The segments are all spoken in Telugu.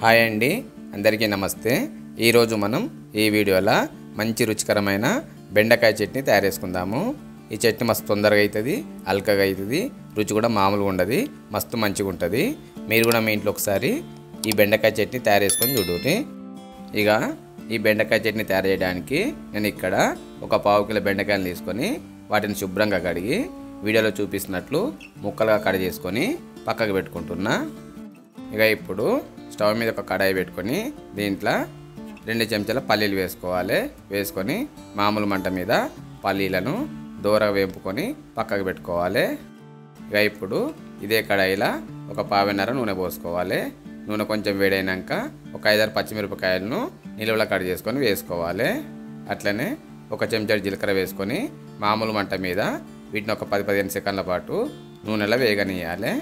హాయ్ అండి అందరికీ నమస్తే ఈరోజు మనం ఈ వీడియోలో మంచి రుచికరమైన బెండకాయ చట్నీ తయారు చేసుకుందాము ఈ చట్నీ మస్తు తొందరగా అవుతుంది అల్కగా అవుతుంది రుచి కూడా మామూలుగా ఉండదు మస్తు మంచిగా ఉంటుంది మీరు కూడా మీ ఇంట్లో ఒకసారి ఈ బెండకాయ చట్నీ తయారు చేసుకొని చూడండి ఇక ఈ బెండకాయ చట్నీ తయారు చేయడానికి నేను ఇక్కడ ఒక పావు కిలో బెండకాయలు తీసుకొని వాటిని శుభ్రంగా కడిగి వీడియోలో చూపిస్తున్నట్లు ముక్కలుగా కట్ చేసుకొని పక్కకు పెట్టుకుంటున్నా ఇక ఇప్పుడు స్టవ్ మీద ఒక కడాయి పెట్టుకొని దీంట్లో రెండు చెంచాల పల్లీలు వేసుకోవాలి వేసుకొని మామూలు మంట మీద పల్లీలను దూరగా వేపుకొని పక్కకు పెట్టుకోవాలి ఇక ఇప్పుడు ఇదే కడాయిలో ఒక పావున్నర నూనె పోసుకోవాలి నూనె కొంచెం వేడైనాక ఒక ఐదారు పచ్చిమిరపకాయలను నిలువలో కట్ చేసుకొని వేసుకోవాలి అట్లనే ఒక చెంచా జీలకర్ర వేసుకొని మామూలు మంట మీద వీటిని ఒక పది పదిహేను సెకండ్ల పాటు నూనెలో వేగనీయాలి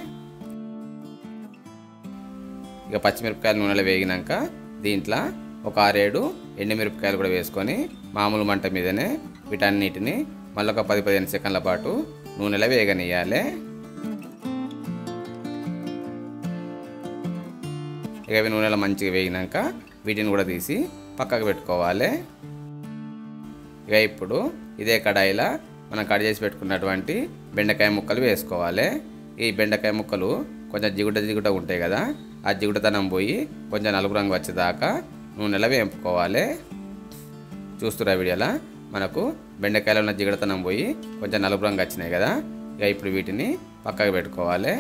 ఇక పచ్చిమిరపకాయలు నూనెలో వేగినాక దీంట్లో ఒక ఆరేడు ఎండుమిరపకాయలు కూడా వేసుకొని మామూలు మంట మీదనే వీటన్నిటిని మళ్ళీ ఒక పది పదిహేను సెకండ్ల పాటు నూనెలో వేగనీయాలి ఇక ఇవి నూనెలో మంచిగా వేగినాక వీటిని కూడా తీసి పక్కకు పెట్టుకోవాలి ఇక ఇప్పుడు ఇదే కడాయిలో మనం కట్ చేసి పెట్టుకున్నటువంటి బెండకాయ ముక్కలు వేసుకోవాలి ఈ బెండకాయ ముక్కలు కొంచెం జిగుట జిగుట ఉంటాయి కదా ఆ జిగుటతనం పోయి కొంచెం నలుపు రంగు వచ్చేదాకా నూనెలో వేపుకోవాలి చూస్తురా వీడియోలో మనకు బెండకాయలో ఉన్న జిగడతనం పోయి కొంచెం నలుపు రంగు వచ్చినాయి కదా ఇక ఇప్పుడు వీటిని పక్కకు పెట్టుకోవాలి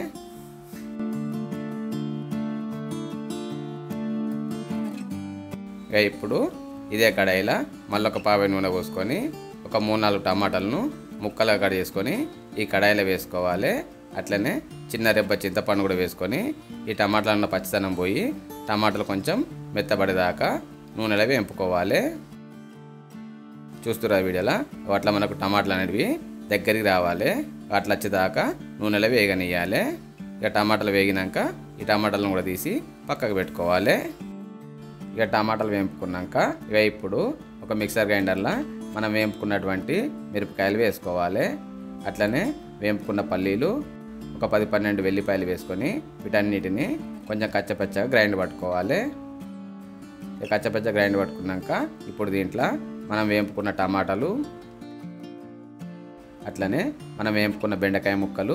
ఇక ఇప్పుడు ఇదే కడాయిలో మళ్ళీ ఒక పావే నూనె పోసుకొని ఒక మూడు నాలుగు టమాటాలను ముక్కలుగా కట్ చేసుకొని ఈ కడాయిలో వేసుకోవాలి అట్లనే చిన్న రెబ్బ చింతపండు కూడా వేసుకొని ఈ టమాటాలు ఉన్న పచ్చిదనం పోయి టమాటాలు కొంచెం మెత్తబడేదాకా నూనెలో వేంపుకోవాలి చూస్తురా వీడియోలో అట్లా మనకు టమాటాలు అనేవి దగ్గరికి రావాలి అట్లా వచ్చేదాకా నూనెలో వేగనియాలి ఇక టమాటాలు వేగినాక ఈ టమాటాలను కూడా తీసి పక్కకు పెట్టుకోవాలి ఇక టమాటాలు వేపుకున్నాక ఇక ఇప్పుడు ఒక మిక్సర్ గ్రైండర్లో మనం వేపుకున్నటువంటి మిరపకాయలు వేసుకోవాలి అట్లనే వేపుకున్న పల్లీలు ఒక పది పన్నెండు వెల్లిపాయలు వేసుకొని వీటన్నిటిని కొంచెం కచ్చపచ్చగా గ్రైండ్ పట్టుకోవాలి ఇక కచ్చపచ్చ గ్రైండ్ పట్టుకున్నాక ఇప్పుడు దీంట్లో మనం వేపుకున్న టమాటాలు అట్లనే మనం వేపుకున్న బెండకాయ ముక్కలు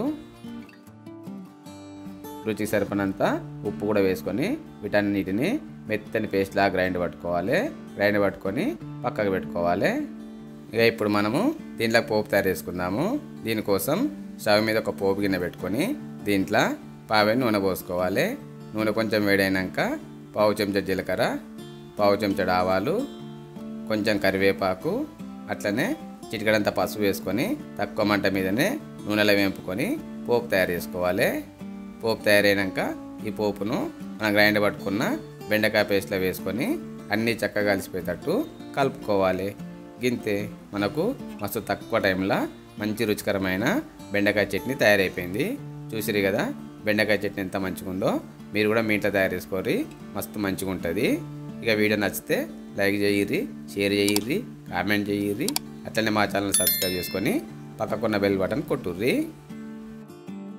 రుచికి సరిపడినంత ఉప్పు కూడా వేసుకొని వీటన్నిటిని మెత్తని పేస్ట్లా గ్రైండ్ పట్టుకోవాలి గ్రైండ్ పట్టుకొని పక్కకు పెట్టుకోవాలి ఇక ఇప్పుడు మనము దీంట్లో పోపు తయారు చేసుకుందాము దీనికోసం స్టవ్ మీద ఒక పోపు గిన్నె పెట్టుకొని దీంట్లో పావే నూనె పోసుకోవాలి నూనె కొంచెం వేడైనాక పావు చెంచా జీలకర్ర పావు చెంచా ఆవాలు కొంచెం కరివేపాకు అట్లనే చిటికడంత పసుపు వేసుకొని తక్కువ మంట మీదనే నూనెలో వేపుకొని పోపు తయారు చేసుకోవాలి పోపు తయారైనాక ఈ పోపును మనం గ్రైండ్ పట్టుకున్న బెండకాయ పేస్ట్లో వేసుకొని అన్నీ చక్కగా కలిసిపోయేటట్టు కలుపుకోవాలి గింతే మనకు మస్తు తక్కువ టైంలో మంచి రుచికరమైన బెండకాయ చట్నీ తయారైపోయింది చూసిరు కదా బెండకాయ చట్నీ ఎంత మంచిగా ఉందో మీరు కూడా మీ ఇంట్లో తయారు చేసుకోరి మస్తు మంచిగా ఉంటుంది ఇక వీడియో నచ్చితే లైక్ చేయిర్రి షేర్ చేయిర్రి కామెంట్ చేయిర్రి అట్లనే మా ఛానల్ సబ్స్క్రైబ్ చేసుకొని పక్కకున్న బెల్ బటన్ కొట్టుర్రి